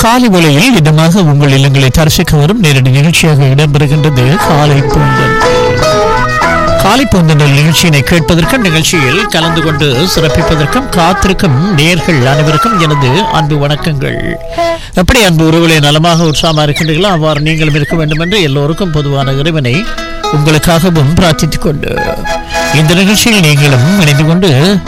காலை வேளையில் இதமாக உங்கள் இல்லங்களை தரிசிக்க வரும் நேரடி நிகழ்ச்சியாக இடம்பெறுகின்றது காலை பூந்தன் காலை பூந்தன் நிகழ்ச்சியினை கேட்பதற்கும் நிகழ்ச்சியில் கலந்து கொண்டு சிறப்பிப்பதற்கும் காத்திருக்கும் நேர்கள் அனைவருக்கும் எனது அன்பு வணக்கங்கள் எப்படி அன்பு உறவுகளை நலமாக உற்சாகமாக இருக்கின்றீர்களோ அவ்வாறு நீங்களும் இருக்க வேண்டும் என்று எல்லோருக்கும் பொதுவான இறைவனை உங்களுக்காகவும் பிரார்த்தித்துக் கொண்டு இந்த நிகழ்ச்சியில் நீங்களும் இணைந்து கொண்டு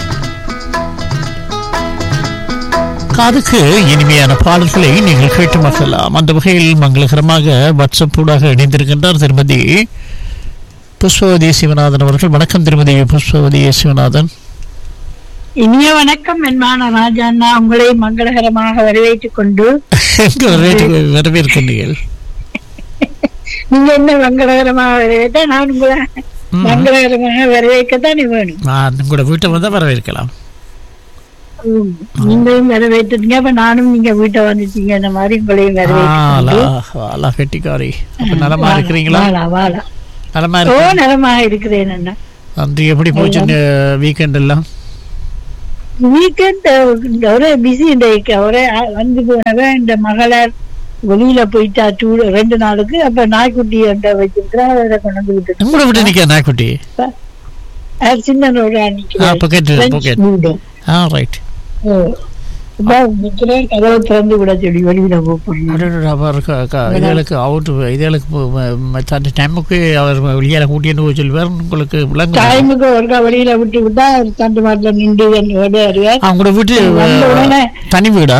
காதுக்கு இனிமையான பாடல்களை நீங்கள் கேட்டு மகிழலாம் அந்த வகையில் மங்களகரமாக வாட்ஸ்அப் ஊடாக இணைந்திருக்கின்றார் திருமதி புஷ்பவதி சிவநாதன் அவர்கள் வணக்கம் திருமதி புஷ்பவதி சிவநாதன் இனிய வணக்கம் என்மான ராஜாண்ணா உங்களை மங்களகரமாக வரவேற்றுக் கொண்டு எங்கு வரவேற்று- வரவேற்கின்றீர்கள் நீங்க என்ன மங்களகரமாக வரவேற்ற நான் உங்களை மங்களகரமாக வரவேற்கத்தான் வேணும் நான் உங்களோட வீட்டை வந்தால் வரவேற்கலாம் ம். நீங்களும் வரவேற்றுங்க அப்ப நானும் நீங்க வீட்டை வந்துட்டீங்க இந்த மாதிரி உங்களையும் ஆலா வரவேற்று ஆலா கெட்டிக்காரி அப்ப நலமா இருக்கிறீங்களா வாழா வாழா நலமா ஓ இருக்கு நலமாக இருக்கிறேன் அண்ணா அன்று எப்படி போச்சு வீக்கெண்ட் எல்லாம் வீக்கெண்ட் ஒரே பிஸி இன்றைக்கு ஒரே அ- வந்து போனவன் இந்த மகளார் வெளியில போயிட்டா டூ ரெண்டு நாளுக்கு அப்ப நாய்க்குட்டி என்ற வச்சிருக்கிறா அதை கொண்டு வந்து விட்டுட்டு உங்களோட விட்டு நிற்க நாய்க்குட்டி அது சின்னனோட ஆ நிக்கிறேன் பக்கெட் French பக்கெட் bulldog. ஆ ரைட் ஓ. இதான் நிக்கிறேன் கதவை திறந்து விட சொல்லி வெளியில போறேன் அவர் இதுகளுக்கு அவுட் இதுகளுக்கு தன் டைமுக்கு அவர் வெளியால கூட்டிட்டு போய் சொல்லுவார் உங்களுக்கு விளங்கு டைமுக்கு ஒருக்கா வெளியில விட்டு விட்டா தண்டு மாட்டில நின்று வருவார் அவங்களோட வீட்டு வந்த உடனே தனி வீடா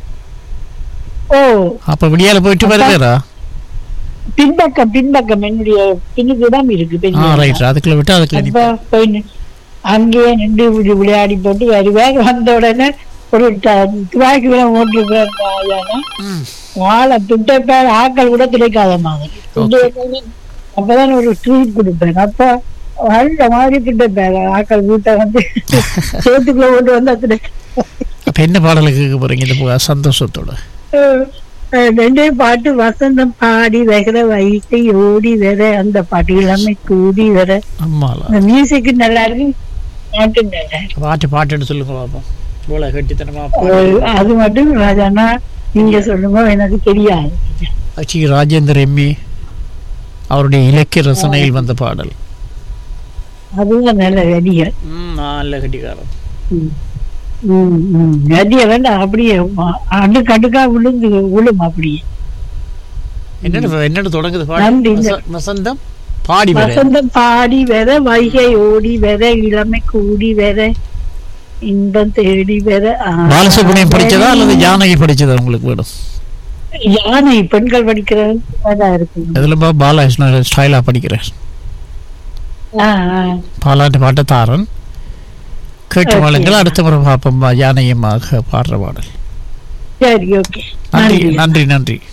ஓ அப்ப வெளியால போயிட்டு வருவாரா பின்பக்கம் பின்பக்கம் என்னுடைய பின்னுக்கு தான் இருக்கு ஆ பெரிய ரைட் அதுக்குள்ள விட்டு அதுக்குள்ள அப்ப நிப்பா போய் நி- அங்கேயே நின்று இப்படி விளையாடி போட்டு வருவார் வந்த உடனே ஒரு ட- துவாக்கி விட ஓட்டிருப்பார் ம். வாழை துட்டைப்பார் ஆக்கள் கூட கிடைக்காத மாதிரி துட்டை அப்பதான் ஒரு ட்ரீட் கொடுப்பேன் அப்ப அந்த மாதிரி துட்டைப்பார் ஆக்கள் வீட்டை வந்து சேத்துக்குள்ள ஓட்டு வந்து அதுல அப்ப என்ன பாடலுக்கு கேட்க போறீங்க இந்த பு- சந்தோஷத்தோட ரெண்டே பாட்டு வசந்தம் பாடி வகிற வயிற்றை ஓடி வர அந்த பாட்டு எல்லாமே கூடி வர ஆமால அந்த மியூசிக் நல்லா இருக்கு பாட்டு நல்லா இருக்கு பாட்டு பாட்டுன்னு சொல்லுங்க பாப்போம் இவ்வளவு கட்டித்தனமா ஒரு- அது மட்டும் ராஜானா நீங்க சொல்லுங்க எனக்கு தெரியாது சி ராஜேந்தர் எம்மி அவருடைய இலக்கிய ரசனையில் வந்த பாடல் அதுவும் நல்ல நடிகர் ம் நல்ல கட்டிக்காரன் ம். ம், ம். நதிய வேண்டாம் அப்படியே ம- அடுக்கு அடுக்கா விழுந்து விழும் அப்படியே என்னென்ன என்னென்ன தொடங்குது நன்றி. பாட்டு வச- வசந்தம் பாடி வர வசந்தம் பாடி வர வைகை ஓடி வர இளமை கூடி வர இன்பம் தேடி வர ஆ. பாலசுப்ரமணியம் படிச்சதா அல்லது ஜானகி படிச்சதா உங்களுக்கு வேணும் யானை பெண்கள் படிக்கிறது இருக்கு இதுல பா பாலா ஸ்டைலா படிக்கிறேன் ஆ, ஆ. பாலாட்டு பாட்ட தாரன் கேட்டு Okay. வாழுங்கள் அடுத்த முறை பார்ப்போம் ஜானகியமாக பாடுற பாடல் சரி ஓகே நன்றி நன்றி நன்றி நன்றி